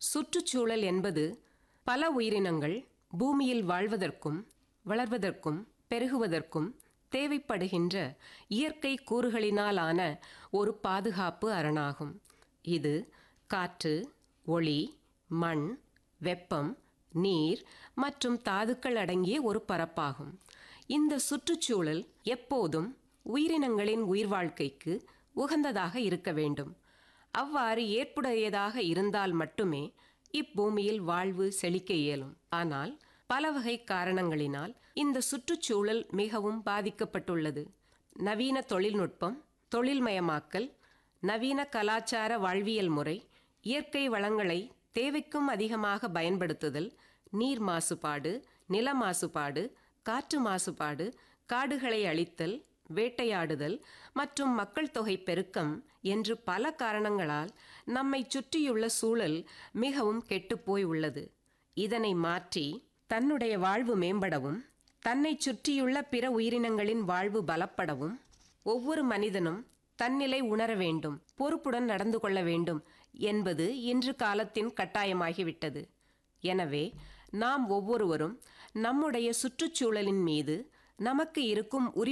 சுற்றுச்சூழல் என்பது பல உயிரினங்கள் பூமியில் வாழ்வதற்கும் வளர்வதற்கும் பெருகுவதற்கும் தேவைப்படுகின்ற இயற்கை கூறுகளினாலான ஒரு பாதுகாப்பு அரணாகும் இது காற்று ஒளி மண் வெப்பம் நீர் மற்றும் தாதுக்கள் அடங்கிய ஒரு பரப்பாகும் இந்த சுற்றுச்சூழல் எப்போதும் உயிரினங்களின் உயிர் வாழ்க்கைக்கு உகந்ததாக இருக்க வேண்டும் அவ்வாறு ஏற்புடையதாக இருந்தால் மட்டுமே இப்பூமியில் வாழ்வு செழிக்க இயலும் ஆனால் பல வகை காரணங்களினால் இந்த சுற்றுச்சூழல் மிகவும் பாதிக்கப்பட்டுள்ளது நவீன தொழில்நுட்பம் தொழில்மயமாக்கல் நவீன கலாச்சார வாழ்வியல் முறை இயற்கை வளங்களை தேவைக்கும் அதிகமாக பயன்படுத்துதல் நீர் மாசுபாடு நில மாசுபாடு காற்று மாசுபாடு காடுகளை அழித்தல் வேட்டையாடுதல் மற்றும் மக்கள் தொகை பெருக்கம் என்று பல காரணங்களால் நம்மை சுற்றியுள்ள சூழல் மிகவும் கெட்டுப்போய் உள்ளது இதனை மாற்றி தன்னுடைய வாழ்வு மேம்படவும் தன்னை சுற்றியுள்ள பிற உயிரினங்களின் வாழ்வு பலப்படவும் ஒவ்வொரு மனிதனும் தன்னிலை உணர வேண்டும் பொறுப்புடன் நடந்து கொள்ள வேண்டும் என்பது இன்று காலத்தின் கட்டாயமாகிவிட்டது எனவே நாம் ஒவ்வொருவரும் நம்முடைய சுற்றுச்சூழலின் மீது நமக்கு இருக்கும் உரிமை